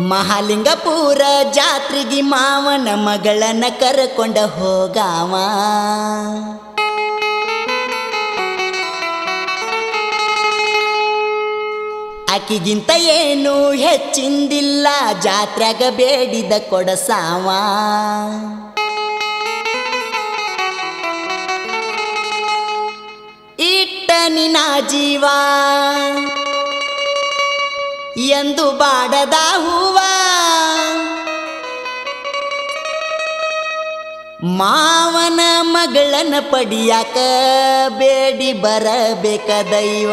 ಮಹಾಲಿಂಗಪುರ ಜಾತ್ರೆಗೆ ಮಾವನ ಮಗಳನ್ನ ಕರ್ಕೊಂಡ ಹೋಗಾವ ಆಕಿಗಿಂತ ಏನು ಹೆಚ್ಚಿಂದಿಲ್ಲ ಜಾತ್ರೆಗ ಬೇಡಿದ ಕೊಡಸಾವ ಇಟ್ಟ ನಿನ ಜೀವ ಎಂದು ಬಾಡದ ಹೂವ ಮಾವನ ಮಗಳನ ಪಡಿಯಾಕ ಬೇಡಿ ಬರಬೇಕ ದೈವ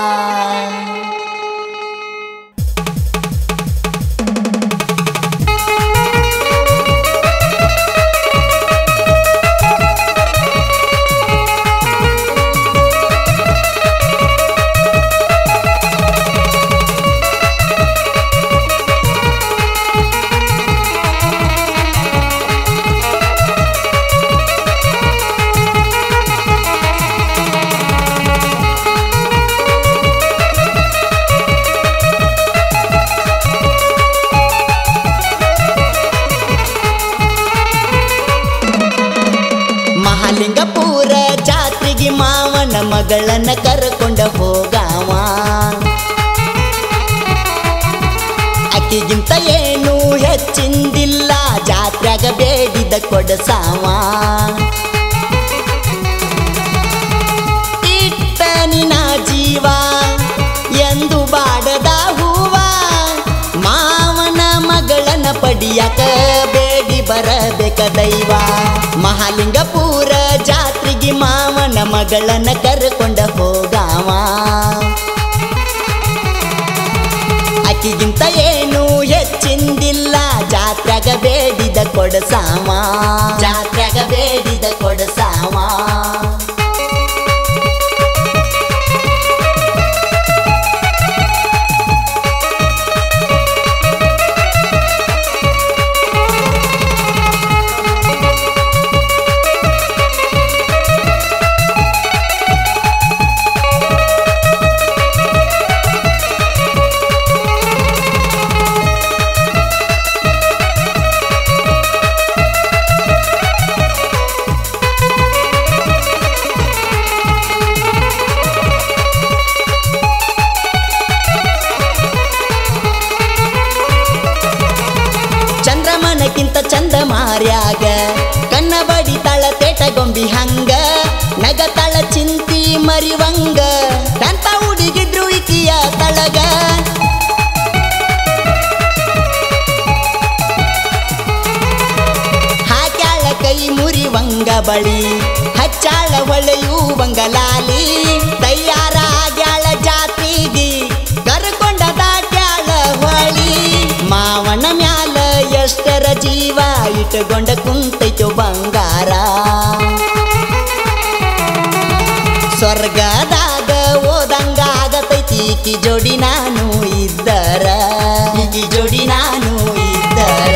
ಮಹಾಲಿಂಗಪುರ ಜಾತ್ರೆಗೆ ಮಾವನ ಮಗಳನ್ನ ಕರ್ಕೊಂಡ ಹೋಗಾವ ಅಕ್ಕಿಗಿಂತ ಏನು ಹೆಚ್ಚಿಂದಿಲ್ಲ ಜಾತ್ರೆಗ ಬೇಡಿದ ಕೊಡಸಾವ ಇಟ್ಟ ನಿನ ಜೀವ ಎಂದು ಬಾಡದ ಹೂವ ಮಾವನ ಮಗಳನ ಪಡಿಯಕ ಬೇಡಿ ಬರಬೇಕ ದೈವ ಮಹಾಲಿಂಗಪುರ ಜಾತ್ರೆಗೆ ಮಾವನ ಮಗಳನ್ನ ಕರ್ಕೊಂಡ ಹೋಗಾವ ಅಕ್ಕಿಗಿಂತ ಏನು ಹೆಚ್ಚಿಂದಿಲ್ಲ ಜಾತ್ರೆಗ ಬೇಡಿದ ಕೊಡಸಾವ ಜಾತ್ರೆಗ ಬೇಡಿದ ಕೊಡಸಾವ ಚಂದ್ರಮನಕ್ಕಿಂತ ಚಂದ ಮಾರ್ಯಾಗ ಕಣ್ಣ ಬಡಿತಾಳ ತೇಟ ಗೊಂಬಿ ಹಂಗ ನಗತಾಳ ಚಿಂತಿ ಮರಿವಂಗ ತಂತ ಹುಡುಗಿದ್ರು ಇಕಿಯ ತಳಗ ಹಾಕ್ಯಾಳ ಕೈ ಮುರಿವಂಗ ಬಳಿ ಹಚ್ಚಾಳ ಹೊಳೆಯುವಂಗ ಲಾಲಿ ತಯ್ಯಾರ ಆಗ್ಯಾಳ ಜಾತಿಗಿ ಕರ್ಕೊಂಡ ದಾಟ್ಯಾಳ ಹೊಳಿ ಮಾವನ ಮ್ಯಾಲ ಎಷ್ಟರ ಜೀವ ಇಟ್ಟುಕೊಂಡ ಕುಂತೈತೋ ಬಂಗಾರ ಸ್ವರ್ಗದಾಗ ಓದಂಗ ಆಗತೈತಿ ಈಕಿ ಜೋಡಿ ನಾನು ಇದ್ದರ ಈಕಿ ಜೋಡಿ ನಾನು ಇದ್ದರ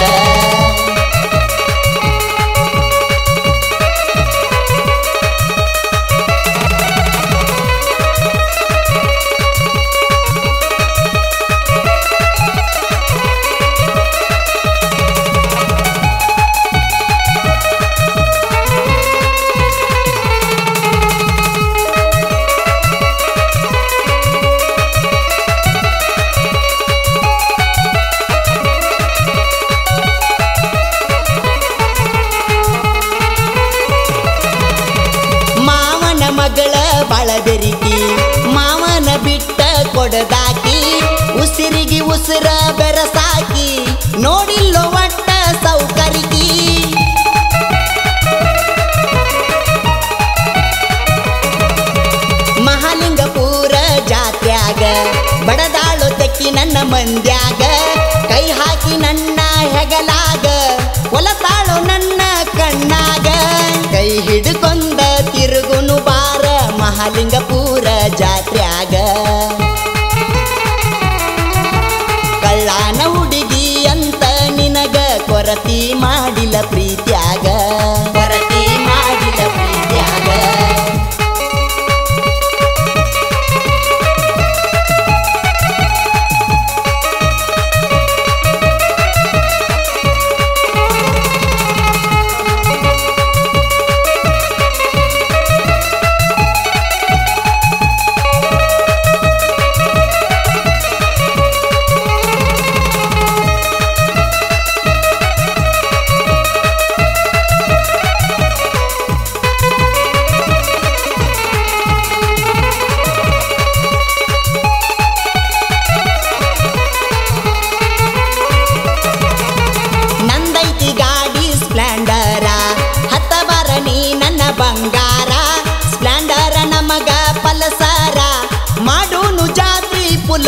ಮಾವನ ಮಗಳ ಬಳಬೆರಿಕಿ ಮಾವನ ಬಿಟ್ಟ ಕೊಡದಾಕಿ ಉಸಿರಿಗೆ ಉಸಿರ ಬೆರಸಾಕಿ ನೋಡಿಲ್ಲೋ ಒಟ್ಟ ಸೌಕರಿಕಿ ಮಹಾಲಿಂಗಪುರ ಜಾತ್ರ್ಯಾಗ ಬಡದಾಳು ತೆಕ್ಕಿ ನನ್ನ ಮಂದ್ಯಾಗ ಕೈ ಹಾಕಿ ನನ್ನ ಹೆಗಲಾಗ ಒಲತಾಳು ನನ್ನ ಕಣ್ಣಾಗ ಕೈ ಹಿಡ್ಕೊಂಡ ತಿರುಗುನು ಬಾರ ಮಹಾಲಿಂಗಪುರ ಜಾತ್ರ್ಯಾಗ ಕಳ್ಳಾನ ಹುಡುಗಿ ಅಂತ ನಿನಗ ಕೊರತಿ ಮಾಡಿಲ್ಲ ಪ್ರೀತ್ಯಾಗ ಕೊರತಿ ಮಾಡಿಲ್ಲ ಪ್ರೀತ್ಯಾಗ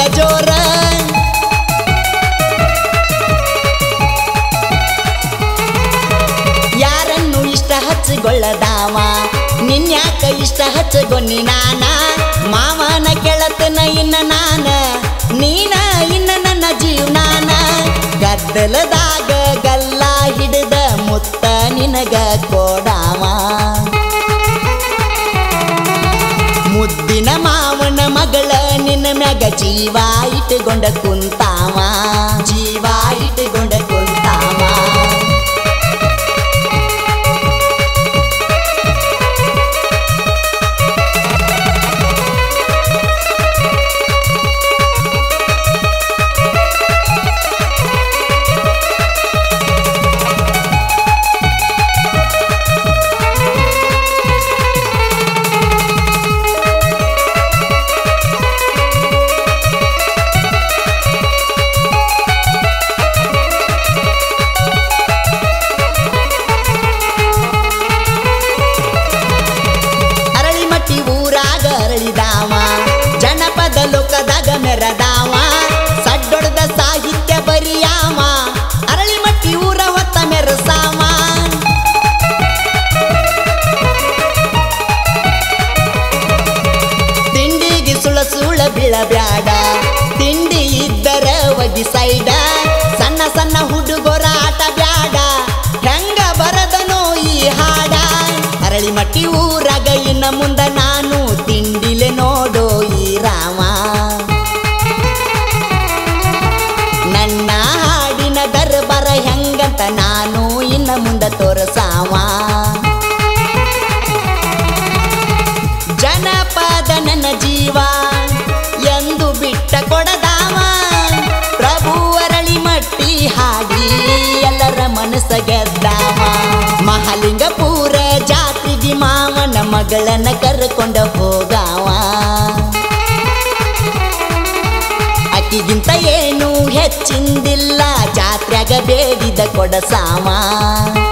ಜೋರ ಯಾರನ್ನು ಇಷ್ಟ ಹಚ್ಚಿಕೊಳ್ಳದಾವ ನಿನ್ಯಾಕ ಇಷ್ಟ ಹಚ್ಚಗೊನ್ನಿ ನಾನ ಮಾವನ ಕೆಳತನ ಇನ್ನ ನಾನ ನೀನ ಇನ್ನ ನನ್ನ ಜೀವನಾನ ಗದ್ದಲದಾಗ ಗಲ್ಲ ಹಿಡಿದ ಮುತ್ತ ನಿನಗ ಕೊಡಾವ ಮುದ್ದಿನ ಮಾವನ ಮಗಳ ನಿನ್ನ ಮ್ಯಾಗ ಜೀವ ಇಟ್ಟುಕೊಂಡ ಕುಂತಾವ ಜೀವ ಇಟ್ಟುಕೊಂಡ ಕುಂತಾವ ಅರಳಿಮಟ್ಟಿ ಊರಾಗ ಅರಳಿದಾವ ಜನಪದ ಲೋಕದಾಗ ಮೆರದಾವ ಸಡ್ಡೊಡ್ದ ಸಾಹಿತ್ಯ ಬರಿಯಾವ ಅರಳಿಮಟ್ಟಿ ಊರ ಹೊತ್ತ ಮೆರಸಾವ ತಿಂಡಿಗೆ ಸುಳ ಸುಳ ಬೀಳಬ್ಯಾಡ ತಿಂಡಿ ಇದ್ದರ ಒಗಿ ಸೈಡ ಸಣ್ಣ ಸಣ್ಣ ಹುಡುಗರ ಆಟ ಬ್ಯಾಡ ಹೆಂಗ ಬರದನೋ ಈ ಹಾಡ ಅರಳಿ ಮಟ್ಟಿ ಊರಾಗ ಇನ್ನ ಮುಂದ ನಾನು ತಿಂಡಿಲೆ ನೋಡೋ ಈ ರಾಮ ನನ್ನ ಹಾಡಿನ ದರ್ಬಾರ ಹೆಂಗಂತ ನಾನು ಇನ್ನ ಮುಂದ ತೋರಸಾವ ಜನಪದ ನನ್ನ ಜೀವ ಎಂದು ಬಿಟ್ಟ ಕೊಡದಾವ ಪ್ರಭು ಅರಳಿ ಮಟ್ಟಿ ಹಾಡಿ ಎಲ್ಲರ ಮನಸ್ಸ ಗೆದ್ದಾವ ಮಹಾಲಿಂಗಪುರ ಜಾತ್ರೆಗೆ ಮಾವನ ಮಗಳನ್ನ ಕರ್ಕೊಂಡ ಹೋಗಾವ ಅಕ್ಕಿಗಿಂತ ಏನು ಹೆಚ್ಚಿಂದಿಲ್ಲ ಜಾತ್ರೆಗ ಬೇಡಿದ ಕೊಡಸಾವ